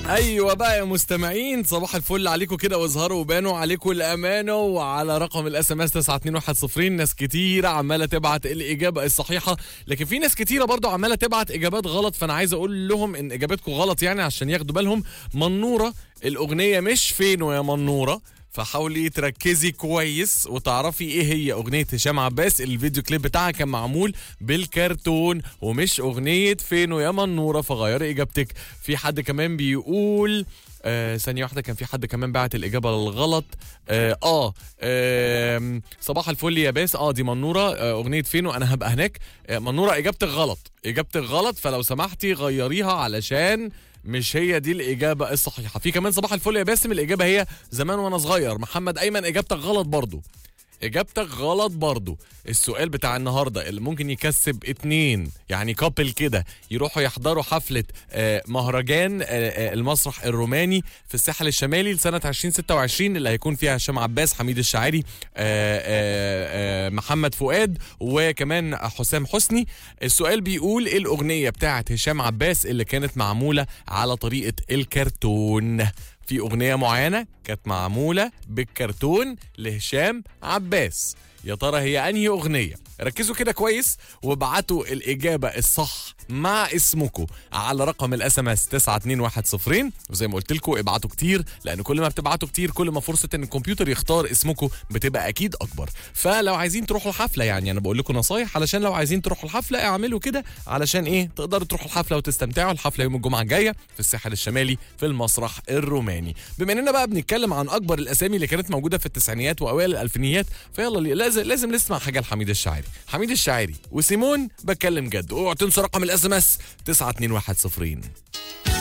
ايوه بقى يا مستمعين صباح الفل عليكم كده واظهروا وبانوا عليكم الامانه وعلى رقم الاس ام اس 92110 ناس كتيره عماله تبعت الاجابه الصحيحه لكن في ناس كتيره برضو عماله تبعت اجابات غلط فانا عايز اقول لهم ان اجاباتكم غلط يعني عشان ياخدوا بالهم منوره الاغنيه مش فينو يا منوره فحاولي تركزي كويس وتعرفي ايه هي اغنيه هشام عباس الفيديو كليب بتاعها كان معمول بالكرتون ومش اغنيه فينو يا منوره فغيري اجابتك في حد كمان بيقول آه ثانية واحدة كان في حد كمان بعت الإجابة الغلط آه, آه, آه صباح الفل يا باس اه دي منورة آه أغنية فين وأنا هبقى هناك آه منورة إجابتك غلط إجابتك غلط فلو سمحتي غيريها علشان مش هي دي الإجابة الصحيحة في كمان صباح الفل يا باسم الإجابة هي زمان وأنا صغير محمد أيمن إجابتك غلط برضو اجابتك غلط برضو السؤال بتاع النهارده اللي ممكن يكسب اتنين يعني كابل كده يروحوا يحضروا حفله آه، مهرجان آه، آه، المسرح الروماني في الساحل الشمالي لسنه 2026 اللي هيكون فيها هشام عباس حميد الشاعري آه، آه، آه، محمد فؤاد وكمان حسام حسني السؤال بيقول ايه الاغنيه بتاعت هشام عباس اللي كانت معموله على طريقه الكرتون في اغنيه معينه كانت معموله بالكرتون لهشام عباس يا ترى هي انهي اغنيه ركزوا كده كويس وابعتوا الاجابه الصح مع اسمكم على رقم الاس ام اس 92110 وزي ما قلت لكم ابعتوا كتير لان كل ما بتبعتوا كتير كل ما فرصه ان الكمبيوتر يختار اسمكم بتبقى اكيد اكبر فلو عايزين تروحوا الحفله يعني انا بقول لكم نصايح علشان لو عايزين تروحوا الحفله اعملوا كده علشان ايه تقدروا تروحوا الحفله وتستمتعوا الحفله يوم الجمعه الجايه في الساحل الشمالي في المسرح الروماني بما اننا بقى بنتكلم عن اكبر الاسامي اللي كانت موجوده في التسعينيات واوائل الالفينيات فيلا لي- لازم لازم نسمع حاجه لحميد الشاعري حميد الشاعري وسيمون بتكلم جد اوعوا تنسوا رقم الاس ام اس 92110